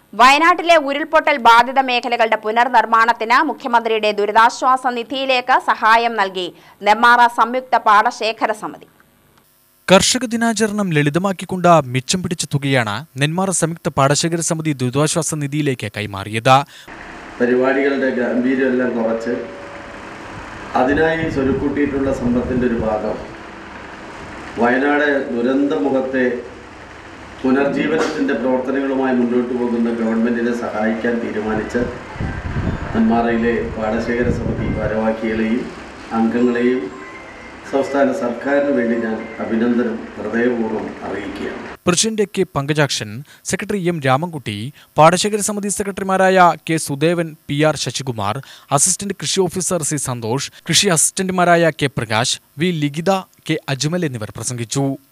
വയനാട്ടിലെ ഉരുൾപൊട്ടൽ ബാധിത മേഖലകളുടെ പുനർനിർമ്മാണത്തിന് മുഖ്യമന്ത്രിയുടെ ദുരിതാശ്വാസ നിധിയിലേക്ക് സഹായം നൽകി നെമ്മാറ സംയുക്ത പാടശേഖര സമിതി കർഷക ദിനാചരണം ലളിതമാക്കിക്കൊണ്ട് മിച്ചം പിടിച്ച തുകയാണ് നെന്മാറ സംയുക്ത പാടശേഖര സമിതി ദുരിതാശ്വാസ നിധിയിലേക്ക് കൈമാറിയത് പരിപാടികളുടെ ഗാംഭീര്യമെല്ലാം കുറച്ച് അതിനായി സ്വരുക്കൂട്ടിയിട്ടുള്ള സമ്പത്തിൻ്റെ ഒരു ഭാഗം വയനാട് ദുരന്തമുഖത്തെ പുനർജീവനത്തിൻ്റെ പ്രവർത്തനങ്ങളുമായി മുന്നോട്ട് പോകുന്ന ഗവൺമെൻറ്റിനെ സഹായിക്കാൻ തീരുമാനിച്ച് നെന്മാറയിലെ പാടശേഖര സമിതി ഭാരവാഹികളെയും അംഗങ്ങളെയും സംസ്ഥാന സർക്കാരിന് വേണ്ടി ഞാൻ അഭിനന്ദനം ഹൃദയപൂർവ്വം അറിയിക്കുകയാണ് president K Pankajakshan secretary M Ramankutty പാടശേഖര സമിതി സെക്രട്ടറിമാരായ K Sudevan P R Sasikumar assistant കൃഷി ഓഫീസർ സി സന്തോഷ് കൃഷി അസിസ്റ്റന്റുമാരായ K Prakash V Likhitha K Ajmal എന്നിവർ പ്രസംഗിച്ചു